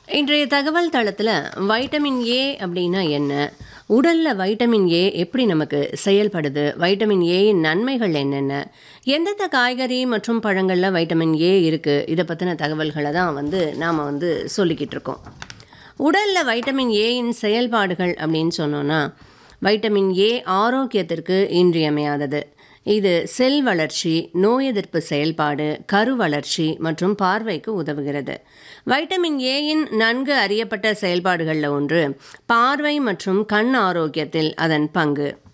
இன்றைய தகவல் தளத்தில் வைட்டமின் ஏ அப்படின்னா என்ன உடலில் வைட்டமின் ஏ எப்படி நமக்கு செயல்படுது வைட்டமின் ஏயின் நன்மைகள் என்னென்ன எந்தெந்த காய்கறி மற்றும் பழங்களில் வைட்டமின் ஏ இருக்குது இதை பற்றின தகவல்களை தான் வந்து நாம் வந்து சொல்லிக்கிட்டு இருக்கோம் உடலில் வைட்டமின் ஏயின் செயல்பாடுகள் அப்படின்னு சொன்னோன்னா வைட்டமின் ஏ ஆரோக்கியத்திற்கு இன்றியமையாதது இது செல் வளர்ச்சி நோய் எதிர்ப்பு செயல்பாடு கரு வளர்ச்சி மற்றும் பார்வைக்கு உதவுகிறது வைட்டமின் ஏயின் நன்கு அறியப்பட்ட செயல்பாடுகளில் ஒன்று பார்வை மற்றும் கண் ஆரோக்கியத்தில் அதன் பங்கு